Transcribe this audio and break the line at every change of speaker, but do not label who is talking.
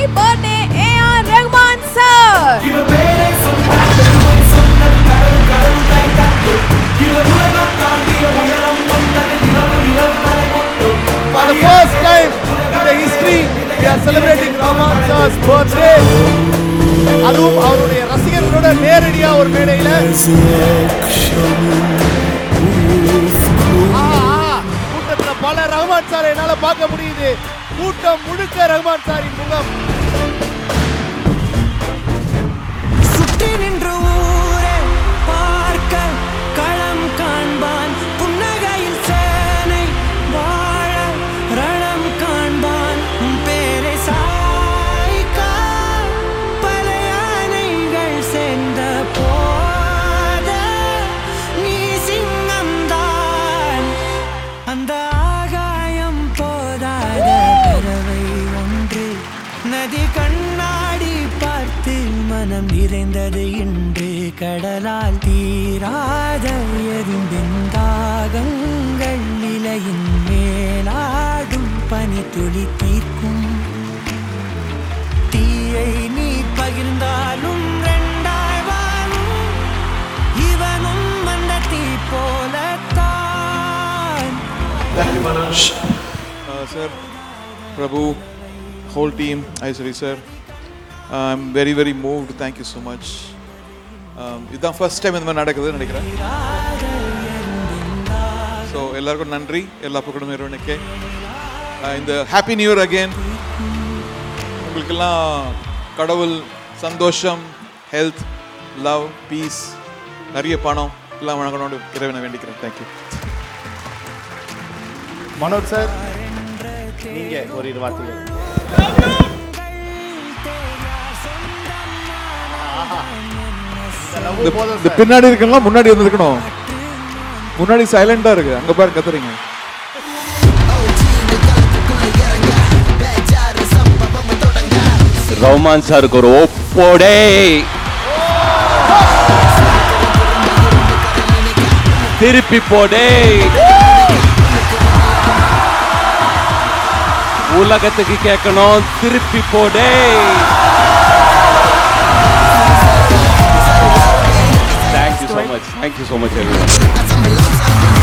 Birthday A R Rahman sir
For the first time in the history, we are celebrating Rahman Shah's birthday. அதுவும் அவருடைய ரசிகர்களோட நேரடியா ஒரு மேடையில ஆ, ஆ, கூட்டத்துல பல ரஹ்மான் சார் என்னால பார்க்க முடியுது கூட்டம் முழுக்க ரஹ்மான் சாரின் முகம்
சுற்றி நின்று ஊரே பார்க்க களம் காண்பான் புன்னகையில் சேனை வாழ ரணம் காண்பான் உன் பேரை சாய்க்க பல யானைகள் சேர்ந்த போத நீ சிங்கம்தான் அந்த ஆகாயம் போதாத பறவை ஒன்று நதி கண்ணாடி பார்த்து மனம் நிறைந்தது இன்று கடலால் தீராத எரிந்தின் தாகங்கள் நிலையின் மேலாடும் பனி துளி தீர்க்கும் தீயை நீ பகிர்ந்தாலும் ரெண்டாய் வாழும் இவனும் அந்த தீ போலத்தான்
Uh, sir, Prabhu, whole team, Aishwari sir, I'm very very moved. Thank you so much. Um, இதுதான் ஃபர்ஸ்ட் டைம் இந்த மாதிரி நடக்குதுன்னு நினைக்கிறேன் ஸோ எல்லாருக்கும் நன்றி எல்லா பக்கமும் இறைவனுக்கே Uh, இந்த ஹாப்பி நியூ இயர் அகெயின் உங்களுக்கெல்லாம் கடவுள் சந்தோஷம் ஹெல்த் லவ் பீஸ் நிறைய பணம் எல்லாம் வழங்கணும்னு இறைவனை வேண்டிக்கிறேன் தேங்க்யூ
மனோஜ் சார் நீங்க ஒரு இரு வார்த்தைகள் ஆஹா. இந்த love
இந்த
போதும்
இந்த
சார்.
பின்னாடி இருக்கவங்க முன்னாடி வந்திருக்கணும் முன்னாடி சைலண்டா இருக்கு அங்க பாரு கத்துறீங்க
ரஹ்மான் சாருக்கு ஒரு ஒப்போடே திருப்பி போடே உலகத்துக்கு கேட்கணும் திருப்பி போடே thank you so much thank you so much every